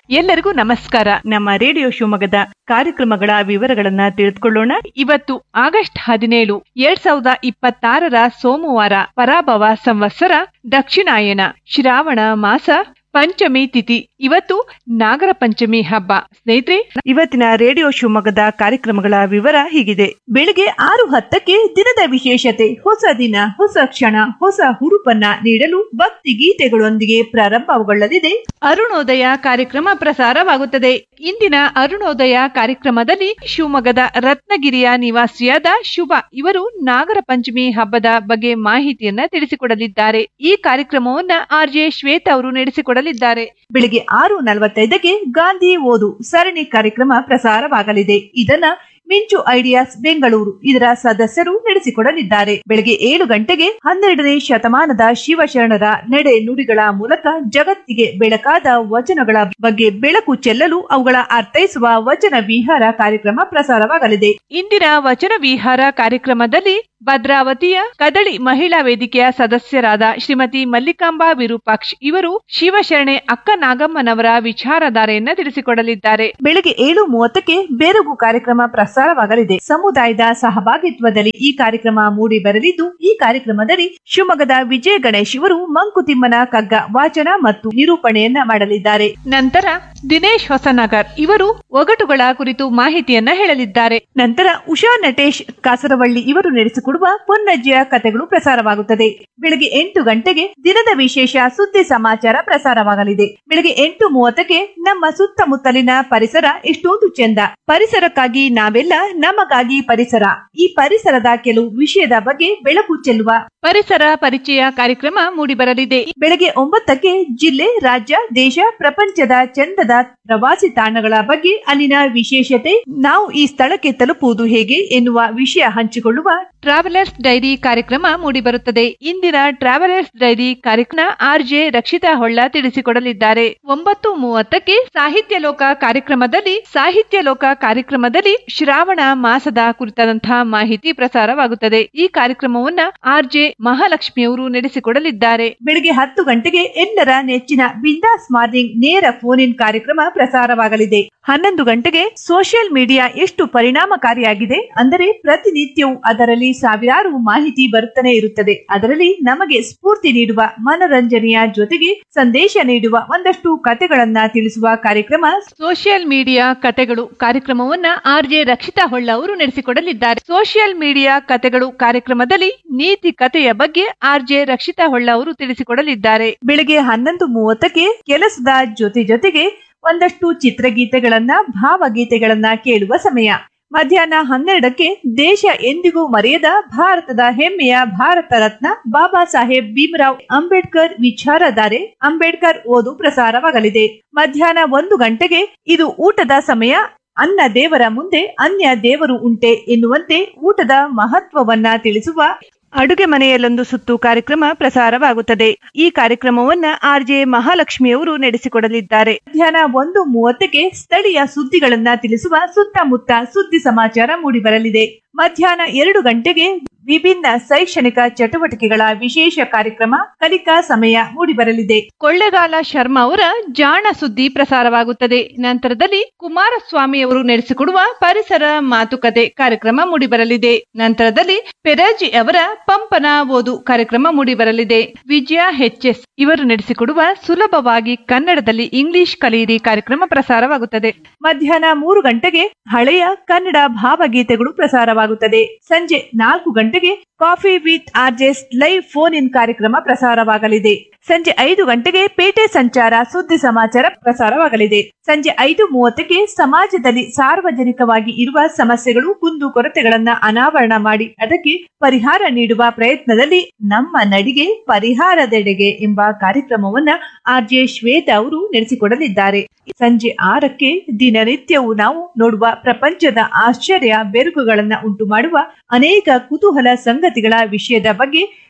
ಎಲ್ಲರಿಗೂ ನಮಸ್ಕಾರ ನಮ್ಮ ರೇಡಿಯೋ ಶಿವಮೊಗ್ಗದ ಕಾರ್ಯಕ್ರಮಗಳ ವಿವರಗಳನ್ನ ತಿಳಿದುಕೊಳ್ಳೋಣ ಇವತ್ತು ಆಗಸ್ಟ್ ಹದಿನೇಳು ಎರಡ್ ಸಾವಿರದ ಇಪ್ಪತ್ತಾರರ ಸೋಮವಾರ ಪರಾಭವ ಸಂವತ್ಸರ ದಕ್ಷಿಣಾಯನ ಶ್ರಾವಣ ಮಾಸ ಪಂಚಮಿ ತಿಥಿ ಇವತ್ತು ನಾಗರ ಪಂಚಮಿ ಹಬ್ಬ ಸ್ನೇಹಿತರೆ ಇವತ್ತಿನ ರೇಡಿಯೋ ಶಿವಮೊಗ್ಗದ ಕಾರ್ಯಕ್ರಮಗಳ ವಿವರ ಹೀಗಿದೆ ಬೆಳಿಗ್ಗೆ ಆರು ಹತ್ತಕ್ಕೆ ದಿನದ ವಿಶೇಷತೆ ಹೊಸ ದಿನ ಹೊಸ ಕ್ಷಣ ಹೊಸ ಹುರುಪನ್ನ ನೀಡಲು ಭಕ್ತಿ ಗೀತೆಗಳೊಂದಿಗೆ ಪ್ರಾರಂಭಗೊಳ್ಳಲಿದೆ ಅರುಣೋದಯ ಕಾರ್ಯಕ್ರಮ ಪ್ರಸಾರವಾಗುತ್ತದೆ ಇಂದಿನ ಅರುಣೋದಯ ಕಾರ್ಯಕ್ರಮದಲ್ಲಿ ಶಿವಮೊಗ್ಗದ ರತ್ನಗಿರಿಯ ನಿವಾಸಿಯಾದ ಶುಭ ಇವರು ನಾಗರ ಪಂಚಮಿ ಹಬ್ಬದ ಬಗ್ಗೆ ಮಾಹಿತಿಯನ್ನ ತಿಳಿಸಿಕೊಡಲಿದ್ದಾರೆ ಈ ಕಾರ್ಯಕ್ರಮವನ್ನ ಆರ್ ಜೆ ಶ್ವೇತಾ ಅವರು ನಡೆಸಿಕೊಡಲಿದ್ದಾರೆ ಬೆಳಿಗ್ಗೆ ಆರು ನಲವತ್ತೈದಕ್ಕೆ ಗಾಂಧಿ ಓದು ಸರಣಿ ಕಾರ್ಯಕ್ರಮ ಪ್ರಸಾರವಾಗಲಿದೆ ಇದನ್ನ ಮಿಂಚು ಐಡಿಯಾಸ್ ಬೆಂಗಳೂರು ಇದರ ಸದಸ್ಯರು ನಡೆಸಿಕೊಡಲಿದ್ದಾರೆ ಬೆಳಗ್ಗೆ ಏಳು ಗಂಟೆಗೆ ಹನ್ನೆರಡನೇ ಶತಮಾನದ ಶಿವಶರಣರ ನಡೆ ನುಡಿಗಳ ಮೂಲಕ ಜಗತ್ತಿಗೆ ಬೆಳಕಾದ ವಚನಗಳ ಬಗ್ಗೆ ಬೆಳಕು ಚೆಲ್ಲಲು ಅವುಗಳ ಅರ್ಥೈಸುವ ವಚನ ವಿಹಾರ ಕಾರ್ಯಕ್ರಮ ಪ್ರಸಾರವಾಗಲಿದೆ ಇಂದಿನ ವಚನ ವಿಹಾರ ಕಾರ್ಯಕ್ರಮದಲ್ಲಿ ಭದ್ರಾವತಿಯ ಕದಳಿ ಮಹಿಳಾ ವೇದಿಕೆಯ ಸದಸ್ಯರಾದ ಶ್ರೀಮತಿ ಮಲ್ಲಿಕಾಂಬಾ ವಿರೂಪಾಕ್ಷ್ ಇವರು ಶಿವಶರಣೆ ಅಕ್ಕ ನಾಗಮ್ಮನವರ ವಿಚಾರಧಾರೆಯನ್ನ ತಿಳಿಸಿಕೊಡಲಿದ್ದಾರೆ ಬೆಳಿಗ್ಗೆ ಏಳು ಮೂವತ್ತಕ್ಕೆ ಬೇರಗು ಕಾರ್ಯಕ್ರಮ ಪ್ರಸಾರವಾಗಲಿದೆ ಸಮುದಾಯದ ಸಹಭಾಗಿತ್ವದಲ್ಲಿ ಈ ಕಾರ್ಯಕ್ರಮ ಮೂಡಿ ಬರಲಿದ್ದು ಈ ಕಾರ್ಯಕ್ರಮದಲ್ಲಿ ಶಿವಮೊಗ್ಗದ ವಿಜಯ ಗಣೇಶ್ ಇವರು ಮಂಕುತಿಮ್ಮನ ಕಗ್ಗ ವಾಚನ ಮತ್ತು ನಿರೂಪಣೆಯನ್ನ ಮಾಡಲಿದ್ದಾರೆ ನಂತರ ದಿನೇಶ್ ಹೊಸನಗರ್ ಇವರು ಒಗಟುಗಳ ಕುರಿತು ಮಾಹಿತಿಯನ್ನ ಹೇಳಲಿದ್ದಾರೆ ನಂತರ ಉಷಾ ನಟೇಶ್ ಕಾಸರವಳ್ಳಿ ಇವರು ನಡೆಸಿಕೊಡುವ ಪೊನ್ನಜ್ಜಿಯ ಕಥೆಗಳು ಪ್ರಸಾರವಾಗುತ್ತದೆ ಬೆಳಗ್ಗೆ ಎಂಟು ಗಂಟೆಗೆ ದಿನದ ವಿಶೇಷ ಸುದ್ದಿ ಸಮಾಚಾರ ಪ್ರಸಾರವಾಗಲಿದೆ ಬೆಳಗ್ಗೆ ಎಂಟು ಮೂವತ್ತಕ್ಕೆ ನಮ್ಮ ಸುತ್ತಮುತ್ತಲಿನ ಪರಿಸರ ಎಷ್ಟೊಂದು ಚೆಂದ ಪರಿಸರಕ್ಕಾಗಿ ನಾವೆಲ್ಲ ನಮಗಾಗಿ ಪರಿಸರ ಈ ಪರಿಸರದ ಕೆಲವು ವಿಷಯದ ಬಗ್ಗೆ ಬೆಳಕು ಚೆಲ್ಲುವ ಪರಿಸರ ಪರಿಚಯ ಕಾರ್ಯಕ್ರಮ ಮೂಡಿಬರಲಿದೆ ಬೆಳಗ್ಗೆ ಒಂಬತ್ತಕ್ಕೆ ಜಿಲ್ಲೆ ರಾಜ್ಯ ದೇಶ ಪ್ರಪಂಚದ ಚಂದದ ಪ್ರವಾಸಿ ತಾಣಗಳ ಬಗ್ಗೆ ಅಲ್ಲಿನ ವಿಶೇಷತೆ ನಾವು ಈ ಸ್ಥಳಕ್ಕೆ ತಲುಪುವುದು ಹೇಗೆ ಎನ್ನುವ ವಿಷಯ ಹಂಚಿಕೊಳ್ಳುವ ಟ್ರಾವೆಲರ್ಸ್ ಡೈರಿ ಕಾರ್ಯಕ್ರಮ ಮೂಡಿಬರುತ್ತದೆ ಇಂದಿನ ಟ್ರಾವೆಲರ್ಸ್ ಡೈರಿ ಕಾರ್ಯಕ್ರಮ ಆರ್ ಜೆ ರಕ್ಷಿತಾ ಹೊಳ್ಳ ತಿಳಿಸಿಕೊಡಲಿದ್ದಾರೆ ಒಂಬತ್ತು ಮೂವತ್ತಕ್ಕೆ ಸಾಹಿತ್ಯ ಲೋಕ ಕಾರ್ಯಕ್ರಮದಲ್ಲಿ ಸಾಹಿತ್ಯ ಲೋಕ ಕಾರ್ಯಕ್ರಮದಲ್ಲಿ ಶ್ರಾವಣ ಮಾಸದ ಕುರಿತಾದಂತಹ ಮಾಹಿತಿ ಪ್ರಸಾರವಾಗುತ್ತದೆ ಈ ಕಾರ್ಯಕ್ರಮವನ್ನ ಆರ್ ಜೆ ಮಹಾಲಕ್ಷ್ಮಿಯವರು ನಡೆಸಿಕೊಡಲಿದ್ದಾರೆ ಬೆಳಿಗ್ಗೆ ಹತ್ತು ಗಂಟೆಗೆ ಎಲ್ಲರ ನೆಚ್ಚಿನ ಬಿಂದಾಸ್ ಮಾರ್ನಿಂಗ್ ನೇರ ಫೋನ್ ಇನ್ ಕಾರ್ಯಕ್ರಮ ಪ್ರಸಾರವಾಗಲಿದೆ ಹನ್ನೊಂದು ಗಂಟೆಗೆ ಸೋಷಿಯಲ್ ಮೀಡಿಯಾ ಎಷ್ಟು ಪರಿಣಾಮಕಾರಿಯಾಗಿದೆ ಅಂದರೆ ಪ್ರತಿನಿತ್ಯವೂ ಅದರಲ್ಲಿ ಸಾವಿರಾರು ಮಾಹಿತಿ ಬರುತ್ತಾನೆ ಇರುತ್ತದೆ ಅದರಲ್ಲಿ ನಮಗೆ ಸ್ಫೂರ್ತಿ ನೀಡುವ ಮನರಂಜನೆಯ ಜೊತೆಗೆ ಸಂದೇಶ ನೀಡುವ ಒಂದಷ್ಟು ಕಥೆಗಳನ್ನ ತಿಳಿಸುವ ಕಾರ್ಯಕ್ರಮ ಸೋಷಿಯಲ್ ಮೀಡಿಯಾ ಕತೆಗಳು ಕಾರ್ಯಕ್ರಮವನ್ನ ಆರ್ ಜೆ ರಕ್ಷಿತಾ ಹೊಳ್ಳ ಅವರು ನಡೆಸಿಕೊಡಲಿದ್ದಾರೆ ಸೋಷಿಯಲ್ ಮೀಡಿಯಾ ಕತೆಗಳು ಕಾರ್ಯಕ್ರಮದಲ್ಲಿ ನೀತಿ ಕಥೆಯ ಬಗ್ಗೆ ಆರ್ ಜೆ ರಕ್ಷಿತಾ ಹೊಳ್ಳ ಅವರು ತಿಳಿಸಿಕೊಡಲಿದ್ದಾರೆ ಬೆಳಿಗ್ಗೆ ಹನ್ನೊಂದು ಮೂವತ್ತಕ್ಕೆ ಕೆಲಸದ ಜೊತೆ ಜೊತೆಗೆ ಒಂದಷ್ಟು ಚಿತ್ರಗೀತೆಗಳನ್ನ ಭಾವಗೀತೆಗಳನ್ನ ಕೇಳುವ ಸಮಯ ಮಧ್ಯಾಹ್ನ ಹನ್ನೆರಡಕ್ಕೆ ದೇಶ ಎಂದಿಗೂ ಮರೆಯದ ಭಾರತದ ಹೆಮ್ಮೆಯ ಭಾರತ ರತ್ನ ಬಾಬಾ ಸಾಹೇಬ್ ಭೀಮರಾವ್ ಅಂಬೇಡ್ಕರ್ ವಿಚಾರಧಾರೆ ಅಂಬೇಡ್ಕರ್ ಓದು ಪ್ರಸಾರವಾಗಲಿದೆ ಮಧ್ಯಾಹ್ನ ಒಂದು ಗಂಟೆಗೆ ಇದು ಊಟದ ಸಮಯ ಅನ್ನ ದೇವರ ಮುಂದೆ ಅನ್ಯ ದೇವರು ಉಂಟೆ ಎನ್ನುವಂತೆ ಊಟದ ಮಹತ್ವವನ್ನ ತಿಳಿಸುವ ಅಡುಗೆ ಮನೆಯಲ್ಲೊಂದು ಸುತ್ತು ಕಾರ್ಯಕ್ರಮ ಪ್ರಸಾರವಾಗುತ್ತದೆ ಈ ಕಾರ್ಯಕ್ರಮವನ್ನ ಆರ್ ಜೆ ಮಹಾಲಕ್ಷ್ಮಿಯವರು ನಡೆಸಿಕೊಡಲಿದ್ದಾರೆ ಮಧ್ಯಾಹ್ನ ಒಂದು ಮೂವತ್ತಕ್ಕೆ ಸ್ಥಳೀಯ ಸುದ್ದಿಗಳನ್ನ ತಿಳಿಸುವ ಸುತ್ತಮುತ್ತ ಸುದ್ದಿ ಸಮಾಚಾರ ಮೂಡಿಬರಲಿದೆ ಮಧ್ಯಾಹ್ನ ಎರಡು ಗಂಟೆಗೆ ವಿಭಿನ್ನ ಶೈಕ್ಷಣಿಕ ಚಟುವಟಿಕೆಗಳ ವಿಶೇಷ ಕಾರ್ಯಕ್ರಮ ಕಲಿಕಾ ಸಮಯ ಮೂಡಿಬರಲಿದೆ ಕೊಳ್ಳೆಗಾಲ ಶರ್ಮಾ ಅವರ ಜಾಣ ಸುದ್ದಿ ಪ್ರಸಾರವಾಗುತ್ತದೆ ನಂತರದಲ್ಲಿ ಕುಮಾರಸ್ವಾಮಿ ಅವರು ನಡೆಸಿಕೊಡುವ ಪರಿಸರ ಮಾತುಕತೆ ಕಾರ್ಯಕ್ರಮ ಮೂಡಿಬರಲಿದೆ ನಂತರದಲ್ಲಿ ಪೆರಾಜಿ ಅವರ ಪಂಪನ ಓದು ಕಾರ್ಯಕ್ರಮ ಮೂಡಿಬರಲಿದೆ ವಿಜಯ ಎಸ್ ಇವರು ನಡೆಸಿಕೊಡುವ ಸುಲಭವಾಗಿ ಕನ್ನಡದಲ್ಲಿ ಇಂಗ್ಲಿಷ್ ಕಲಿಯಿರಿ ಕಾರ್ಯಕ್ರಮ ಪ್ರಸಾರವಾಗುತ್ತದೆ ಮಧ್ಯಾಹ್ನ ಮೂರು ಗಂಟೆಗೆ ಹಳೆಯ ಕನ್ನಡ ಭಾವಗೀತೆಗಳು ಪ್ರಸಾರವಾಗುತ್ತದೆ ಸಂಜೆ ನಾಲ್ಕು ಗಂಟೆಗೆ coffee with RJs live phone in ಕಾರ್ಯಕ್ರಮ ಪ್ರಸಾರವಾಗಲಿದೆ ಸಂಜೆ ಐದು ಗಂಟೆಗೆ ಪೇಟೆ ಸಂಚಾರ ಸುದ್ದಿ ಸಮಾಚಾರ ಪ್ರಸಾರವಾಗಲಿದೆ ಸಂಜೆ ಐದು ಮೂವತ್ತಕ್ಕೆ ಸಮಾಜದಲ್ಲಿ ಸಾರ್ವಜನಿಕವಾಗಿ ಇರುವ ಸಮಸ್ಯೆಗಳು ಕುಂದು ಕೊರತೆಗಳನ್ನ ಅನಾವರಣ ಮಾಡಿ ಅದಕ್ಕೆ ಪರಿಹಾರ ನೀಡುವ ಪ್ರಯತ್ನದಲ್ಲಿ ನಮ್ಮ ನಡಿಗೆ ಪರಿಹಾರದೆಡೆಗೆ ಎಂಬ ಕಾರ್ಯಕ್ರಮವನ್ನ ಆರ್ ಜೆ ಶ್ವೇತಾ ಅವರು ನಡೆಸಿಕೊಡಲಿದ್ದಾರೆ ಸಂಜೆ ಆರಕ್ಕೆ ದಿನನಿತ್ಯವೂ ನಾವು ನೋಡುವ ಪ್ರಪಂಚದ ಆಶ್ಚರ್ಯ ಬೆರುಕುಗಳನ್ನ ಉಂಟು ಮಾಡುವ ಅನೇಕ ಕುತೂಹಲ ಸಂಗತಿಗಳ ವಿಷಯದ ಬಗ್ಗೆ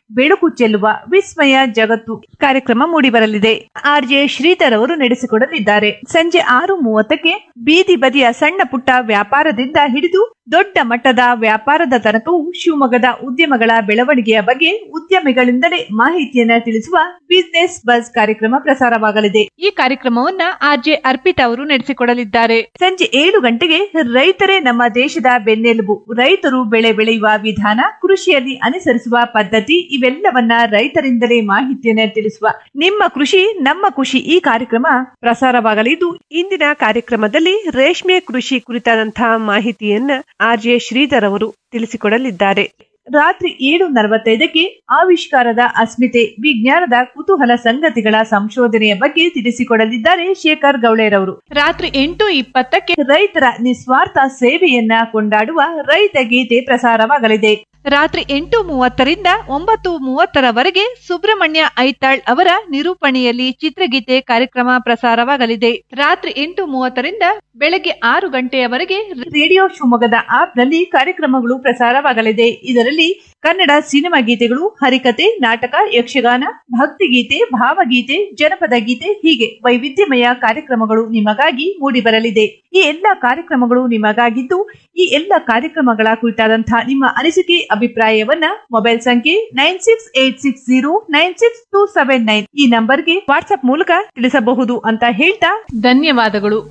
ಬೆಳಕು ಚೆಲ್ಲುವ ವಿಸ್ಮಯ ಜಗತ್ತು ಕಾರ್ಯಕ್ರಮ ಮೂಡಿಬರಲಿದೆ ಆರ್ ಜೆ ಶ್ರೀಧರ್ ಅವರು ನಡೆಸಿಕೊಡಲಿದ್ದಾರೆ ಸಂಜೆ ಆರು ಮೂವತ್ತಕ್ಕೆ ಬೀದಿ ಬದಿಯ ಸಣ್ಣ ಪುಟ್ಟ ವ್ಯಾಪಾರದಿಂದ ಹಿಡಿದು ದೊಡ್ಡ ಮಟ್ಟದ ವ್ಯಾಪಾರದ ತನಕವೂ ಶಿವಮೊಗ್ಗದ ಉದ್ಯಮಗಳ ಬೆಳವಣಿಗೆಯ ಬಗ್ಗೆ ಉದ್ಯಮಿಗಳಿಂದಲೇ ಮಾಹಿತಿಯನ್ನ ತಿಳಿಸುವ ಬಿಸಿನೆಸ್ ಬಸ್ ಕಾರ್ಯಕ್ರಮ ಪ್ರಸಾರವಾಗಲಿದೆ ಈ ಕಾರ್ಯಕ್ರಮವನ್ನ ಆರ್ಜೆ ಅರ್ಪಿತಾ ಅವರು ನಡೆಸಿಕೊಡಲಿದ್ದಾರೆ ಸಂಜೆ ಏಳು ಗಂಟೆಗೆ ರೈತರೇ ನಮ್ಮ ದೇಶದ ಬೆನ್ನೆಲುಬು ರೈತರು ಬೆಳೆ ಬೆಳೆಯುವ ವಿಧಾನ ಕೃಷಿಯಲ್ಲಿ ಅನುಸರಿಸುವ ಪದ್ಧತಿ ಇವೆಲ್ಲವನ್ನ ರೈತರಿಂದಲೇ ಮಾಹಿತಿಯನ್ನ ತಿಳಿಸುವ ನಿಮ್ಮ ಕೃಷಿ ನಮ್ಮ ಖುಷಿ ಈ ಕಾರ್ಯಕ್ರಮ ಪ್ರಸಾರವಾಗಲಿದ್ದು ಇಂದಿನ ಕಾರ್ಯಕ್ರಮದಲ್ಲಿ ರೇಷ್ಮೆ ಕೃಷಿ ಕುರಿತಾದಂತಹ ಮಾಹಿತಿಯನ್ನ ಆರ್ ಜೆ ಶ್ರೀಧರ್ ಅವರು ತಿಳಿಸಿಕೊಡಲಿದ್ದಾರೆ ರಾತ್ರಿ ಏಳು ನಲವತ್ತೈದಕ್ಕೆ ಆವಿಷ್ಕಾರದ ಅಸ್ಮಿತೆ ವಿಜ್ಞಾನದ ಕುತೂಹಲ ಸಂಗತಿಗಳ ಸಂಶೋಧನೆಯ ಬಗ್ಗೆ ತಿಳಿಸಿಕೊಡಲಿದ್ದಾರೆ ಶೇಖರ್ ಗೌಳೇರವರು ರಾತ್ರಿ ಎಂಟು ಇಪ್ಪತ್ತಕ್ಕೆ ರೈತರ ನಿಸ್ವಾರ್ಥ ಸೇವೆಯನ್ನ ಕೊಂಡಾಡುವ ರೈತ ಗೀತೆ ಪ್ರಸಾರವಾಗಲಿದೆ ರಾತ್ರಿ ಎಂಟು ಮೂವತ್ತರಿಂದ ಒಂಬತ್ತು ಮೂವತ್ತರವರೆಗೆ ಸುಬ್ರಹ್ಮಣ್ಯ ಐತಾಳ್ ಅವರ ನಿರೂಪಣೆಯಲ್ಲಿ ಚಿತ್ರಗೀತೆ ಕಾರ್ಯಕ್ರಮ ಪ್ರಸಾರವಾಗಲಿದೆ ರಾತ್ರಿ ಎಂಟು ಮೂವತ್ತರಿಂದ ಬೆಳಗ್ಗೆ ಆರು ಗಂಟೆಯವರೆಗೆ ರೇಡಿಯೋ ಶಿವಮೊಗ್ಗದ ಆಪ್ ನಲ್ಲಿ ಕಾರ್ಯಕ್ರಮಗಳು ಪ್ರಸಾರವಾಗಲಿದೆ ಇದರಲ್ಲಿ ಕನ್ನಡ ಸಿನಿಮಾ ಗೀತೆಗಳು ಹರಿಕತೆ ನಾಟಕ ಯಕ್ಷಗಾನ ಭಕ್ತಿಗೀತೆ ಭಾವಗೀತೆ ಜನಪದ ಗೀತೆ ಹೀಗೆ ವೈವಿಧ್ಯಮಯ ಕಾರ್ಯಕ್ರಮಗಳು ನಿಮಗಾಗಿ ಮೂಡಿಬರಲಿದೆ ಈ ಎಲ್ಲ ಕಾರ್ಯಕ್ರಮಗಳು ನಿಮಗಾಗಿದ್ದು ಈ ಎಲ್ಲ ಕಾರ್ಯಕ್ರಮಗಳ ಕುರಿತಾದಂತಹ ನಿಮ್ಮ ಅನಿಸಿಕೆ ಅಭಿಪ್ರಾಯವನ್ನ ಮೊಬೈಲ್ ಸಂಖ್ಯೆ nine six eight six zero nine six two seven nine ಈ ನಂಬರ್ಗೆ ವಾಟ್ಸ್ಆಪ್ ಮೂಲಕ ತಿಳಿಸಬಹುದು ಅಂತ ಹೇಳ್ತಾ ಧನ್ಯವಾದಗಳು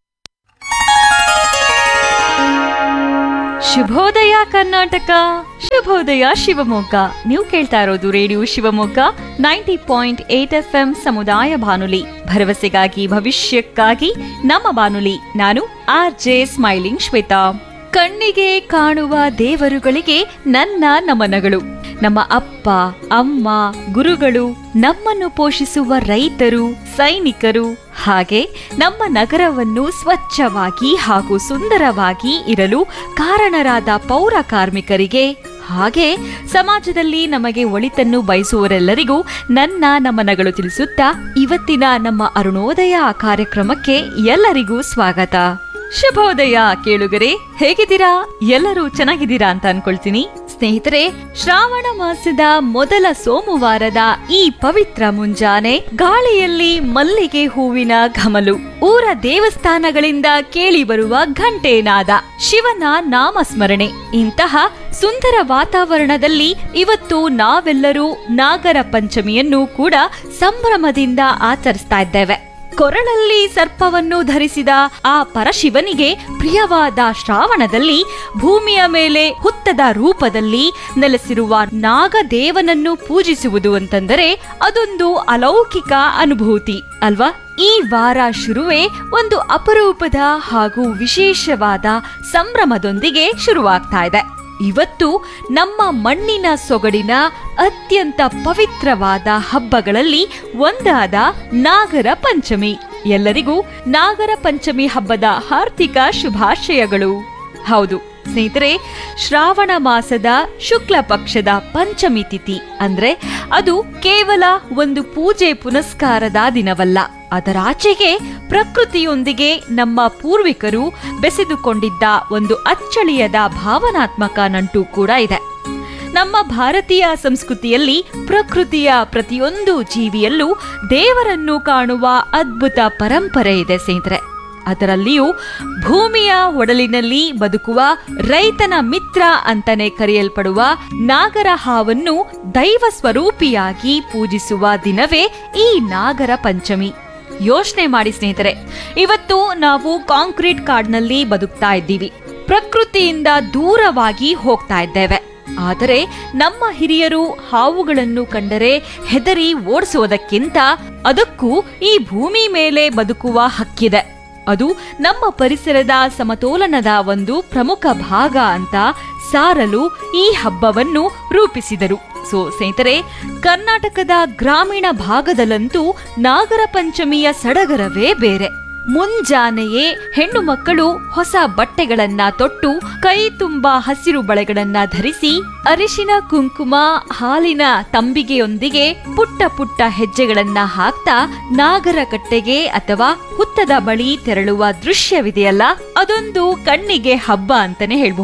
ಶುಭೋದಯ ಕರ್ನಾಟಕ ಶುಭೋದಯ ಶಿವಮೊಗ್ಗ ನೀವು ಕೇಳ್ತಾ ಇರೋದು radio Shivamogga ninety point eight F M ಸಮುದಾಯ ಬಾನುಲಿ ಭರವಸೆಗಾಗಿ ಭವಿಷ್ಯಕ್ಕಾಗಿ ನಮ್ಮ ಬಾನುಲಿ ನಾನು ಆರ್ ಜೆ ಸ್ಮೈಲಿಂಗ್ ಶ್ವೇತಾ ಕಣ್ಣಿಗೆ ಕಾಣುವ ದೇವರುಗಳಿಗೆ ನನ್ನ ನಮನಗಳು ನಮ್ಮ ಅಪ್ಪ ಅಮ್ಮ ಗುರುಗಳು ನಮ್ಮನ್ನು ಪೋಷಿಸುವ ರೈತರು ಸೈನಿಕರು ಹಾಗೆ ನಮ್ಮ ನಗರವನ್ನು ಸ್ವಚ್ಛವಾಗಿ ಹಾಗೂ ಸುಂದರವಾಗಿ ಇರಲು ಕಾರಣರಾದ ಪೌರ ಕಾರ್ಮಿಕರಿಗೆ ಹಾಗೆ ಸಮಾಜದಲ್ಲಿ ನಮಗೆ ಒಳಿತನ್ನು ಬಯಸುವರೆಲ್ಲರಿಗೂ ನನ್ನ ನಮನಗಳು ತಿಳಿಸುತ್ತಾ ಇವತ್ತಿನ ನಮ್ಮ ಅರುಣೋದಯ ಕಾರ್ಯಕ್ರಮಕ್ಕೆ ಎಲ್ಲರಿಗೂ ಸ್ವಾಗತ ಶುಭೋದಯ ಕೇಳುಗರೆ ಹೇಗಿದ್ದೀರಾ ಎಲ್ಲರೂ ಚೆನ್ನಾಗಿದ್ದೀರಾ ಅಂತ ಅನ್ಕೊಳ್ತೀನಿ ಸ್ನೇಹಿತರೆ ಶ್ರಾವಣ ಮಾಸದ ಮೊದಲ ಸೋಮವಾರದ ಈ ಪವಿತ್ರ ಮುಂಜಾನೆ ಗಾಳಿಯಲ್ಲಿ ಮಲ್ಲಿಗೆ ಹೂವಿನ ಘಮಲು ಊರ ದೇವಸ್ಥಾನಗಳಿಂದ ಕೇಳಿ ಬರುವ ಘಂಟೆನಾದ ಶಿವನ ನಾಮಸ್ಮರಣೆ ಇಂತಹ ಸುಂದರ ವಾತಾವರಣದಲ್ಲಿ ಇವತ್ತು ನಾವೆಲ್ಲರೂ ನಾಗರ ಪಂಚಮಿಯನ್ನು ಕೂಡ ಸಂಭ್ರಮದಿಂದ ಆಚರಿಸ್ತಾ ಇದ್ದೇವೆ ಕೊರಳಲ್ಲಿ ಸರ್ಪವನ್ನು ಧರಿಸಿದ ಆ ಪರಶಿವನಿಗೆ ಪ್ರಿಯವಾದ ಶ್ರಾವಣದಲ್ಲಿ ಭೂಮಿಯ ಮೇಲೆ ಹುತ್ತದ ರೂಪದಲ್ಲಿ ನೆಲೆಸಿರುವ ನಾಗದೇವನನ್ನು ಪೂಜಿಸುವುದು ಅಂತಂದರೆ ಅದೊಂದು ಅಲೌಕಿಕ ಅನುಭೂತಿ ಅಲ್ವಾ ಈ ವಾರ ಶುರುವೇ ಒಂದು ಅಪರೂಪದ ಹಾಗೂ ವಿಶೇಷವಾದ ಸಂಭ್ರಮದೊಂದಿಗೆ ಶುರುವಾಗ್ತಾ ಇದೆ ಇವತ್ತು ನಮ್ಮ ಮಣ್ಣಿನ ಸೊಗಡಿನ ಅತ್ಯಂತ ಪವಿತ್ರವಾದ ಹಬ್ಬಗಳಲ್ಲಿ ಒಂದಾದ ನಾಗರ ಪಂಚಮಿ ಎಲ್ಲರಿಗೂ ನಾಗರ ಪಂಚಮಿ ಹಬ್ಬದ ಹಾರ್ದಿಕ ಶುಭಾಶಯಗಳು ಹೌದು ಸ್ನೇಹಿತರೆ ಶ್ರಾವಣ ಮಾಸದ ಶುಕ್ಲ ಪಕ್ಷದ ಪಂಚಮಿ ತಿಥಿ ಅಂದ್ರೆ ಅದು ಕೇವಲ ಒಂದು ಪೂಜೆ ಪುನಸ್ಕಾರದ ದಿನವಲ್ಲ ಅದರಾಚೆಗೆ ಪ್ರಕೃತಿಯೊಂದಿಗೆ ನಮ್ಮ ಪೂರ್ವಿಕರು ಬೆಸೆದುಕೊಂಡಿದ್ದ ಒಂದು ಅಚ್ಚಳಿಯದ ಭಾವನಾತ್ಮಕ ನಂಟು ಕೂಡ ಇದೆ ನಮ್ಮ ಭಾರತೀಯ ಸಂಸ್ಕೃತಿಯಲ್ಲಿ ಪ್ರಕೃತಿಯ ಪ್ರತಿಯೊಂದು ಜೀವಿಯಲ್ಲೂ ದೇವರನ್ನು ಕಾಣುವ ಅದ್ಭುತ ಪರಂಪರೆ ಇದೆ ಸ್ನೇಹಿತರೆ ಅದರಲ್ಲಿಯೂ ಭೂಮಿಯ ಒಡಲಿನಲ್ಲಿ ಬದುಕುವ ರೈತನ ಮಿತ್ರ ಅಂತಾನೆ ಕರೆಯಲ್ಪಡುವ ನಾಗರ ಹಾವನ್ನು ದೈವ ಸ್ವರೂಪಿಯಾಗಿ ಪೂಜಿಸುವ ದಿನವೇ ಈ ನಾಗರ ಪಂಚಮಿ ಯೋಚನೆ ಮಾಡಿ ಸ್ನೇಹಿತರೆ ಇವತ್ತು ನಾವು ಕಾಂಕ್ರೀಟ್ ಕಾಡ್ನಲ್ಲಿ ಬದುಕ್ತಾ ಇದ್ದೀವಿ ಪ್ರಕೃತಿಯಿಂದ ದೂರವಾಗಿ ಹೋಗ್ತಾ ಇದ್ದೇವೆ ಆದರೆ ನಮ್ಮ ಹಿರಿಯರು ಹಾವುಗಳನ್ನು ಕಂಡರೆ ಹೆದರಿ ಓಡಿಸುವುದಕ್ಕಿಂತ ಅದಕ್ಕೂ ಈ ಭೂಮಿ ಮೇಲೆ ಬದುಕುವ ಹಕ್ಕಿದೆ ಅದು ನಮ್ಮ ಪರಿಸರದ ಸಮತೋಲನದ ಒಂದು ಪ್ರಮುಖ ಭಾಗ ಅಂತ ಸಾರಲು ಈ ಹಬ್ಬವನ್ನು ರೂಪಿಸಿದರು ಸೊ ಸ್ನೇಹಿತರೆ ಕರ್ನಾಟಕದ ಗ್ರಾಮೀಣ ಭಾಗದಲ್ಲಂತೂ ನಾಗರ ಪಂಚಮಿಯ ಸಡಗರವೇ ಬೇರೆ ಮುಂಜಾನೆಯೇ ಹೆಣ್ಣು ಮಕ್ಕಳು ಹೊಸ ಬಟ್ಟೆಗಳನ್ನ ತೊಟ್ಟು ಕೈ ತುಂಬಾ ಹಸಿರು ಬಳೆಗಳನ್ನ ಧರಿಸಿ ಅರಿಶಿನ ಕುಂಕುಮ ಹಾಲಿನ ತಂಬಿಗೆಯೊಂದಿಗೆ ಪುಟ್ಟ ಪುಟ್ಟ ಹೆಜ್ಜೆಗಳನ್ನ ಹಾಕ್ತಾ ನಾಗರ ಕಟ್ಟೆಗೆ ಅಥವಾ ಹುತ್ತದ ಬಳಿ ತೆರಳುವ ದೃಶ್ಯವಿದೆಯಲ್ಲ ಅದೊಂದು ಕಣ್ಣಿಗೆ ಹಬ್ಬ ಅಂತಾನೆ ಹೇಳಬಹುದು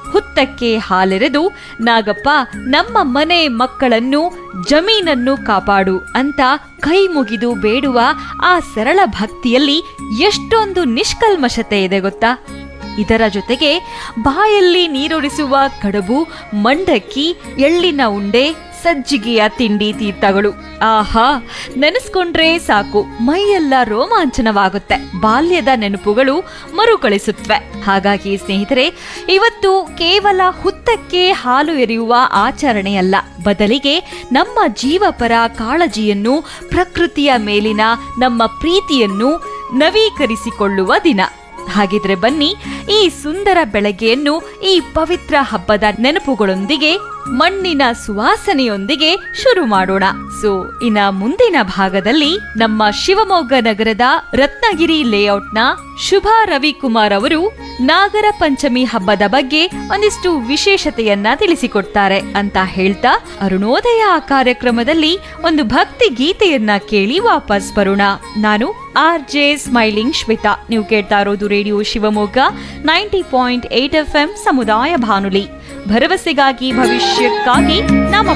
ಹುತ್ತಕ್ಕೆ ಹಾಲೆರೆದು ನಾಗಪ್ಪ ನಮ್ಮ ಮನೆ ಮಕ್ಕಳನ್ನು ಜಮೀನನ್ನು ಕಾಪಾಡು ಅಂತ ಕೈ ಮುಗಿದು ಬೇಡುವ ಆ ಸರಳ ಭಕ್ತಿಯಲ್ಲಿ ಎಷ್ಟೊಂದು ನಿಷ್ಕಲ್ಮಶತೆ ಇದೆ ಗೊತ್ತಾ ಇದರ ಜೊತೆಗೆ ಬಾಯಲ್ಲಿ ನೀರೊರಿಸುವ ಕಡುಬು ಮಂಡಕ್ಕಿ ಎಳ್ಳಿನ ಉಂಡೆ ಸಜ್ಜಿಗೆಯ ತಿಂಡಿ ತೀರ್ಥಗಳು ಆಹಾ ನೆನೆಸ್ಕೊಂಡ್ರೆ ಸಾಕು ಮೈಯೆಲ್ಲ ರೋಮಾಂಚನವಾಗುತ್ತೆ ಬಾಲ್ಯದ ನೆನಪುಗಳು ಮರುಕಳಿಸುತ್ತವೆ ಹಾಗಾಗಿ ಸ್ನೇಹಿತರೆ ಇವತ್ತು ಕೇವಲ ಹುತ್ತಕ್ಕೆ ಹಾಲು ಎರೆಯುವ ಆಚರಣೆಯಲ್ಲ ಬದಲಿಗೆ ನಮ್ಮ ಜೀವಪರ ಕಾಳಜಿಯನ್ನು ಪ್ರಕೃತಿಯ ಮೇಲಿನ ನಮ್ಮ ಪ್ರೀತಿಯನ್ನು ನವೀಕರಿಸಿಕೊಳ್ಳುವ ದಿನ ಹಾಗಿದ್ರೆ ಬನ್ನಿ ಈ ಸುಂದರ ಬೆಳಗ್ಗೆಯನ್ನು ಈ ಪವಿತ್ರ ಹಬ್ಬದ ನೆನಪುಗಳೊಂದಿಗೆ ಮಣ್ಣಿನ ಸುವಾಸನೆಯೊಂದಿಗೆ ಶುರು ಮಾಡೋಣ ಸೊ ಇನ್ನ ಮುಂದಿನ ಭಾಗದಲ್ಲಿ ನಮ್ಮ ಶಿವಮೊಗ್ಗ ನಗರದ ರತ್ನಗಿರಿ ಲೇಔಟ್ನ ಶುಭಾ ರವಿಕುಮಾರ್ ಅವರು ನಾಗರ ಪಂಚಮಿ ಹಬ್ಬದ ಬಗ್ಗೆ ಒಂದಿಷ್ಟು ವಿಶೇಷತೆಯನ್ನ ತಿಳಿಸಿಕೊಡ್ತಾರೆ ಅಂತ ಹೇಳ್ತಾ ಅರುಣೋದಯ ಕಾರ್ಯಕ್ರಮದಲ್ಲಿ ಒಂದು ಭಕ್ತಿ ಗೀತೆಯನ್ನ ಕೇಳಿ ವಾಪಸ್ ಬರೋಣ ನಾನು ಆರ್ ಜೆ ಸ್ಮೈಲಿಂಗ್ ಶ್ವೇತಾ ನೀವು ಕೇಳ್ತಾ ಇರೋದು radio Shivamogga ninety point eight F M ಸಮುದಾಯ ಬಾನುಲಿ ಭರವಸೆಗಾಗಿ ಭವಿಷ್ಯಕ್ಕಾಗಿ ನಮ್ಮ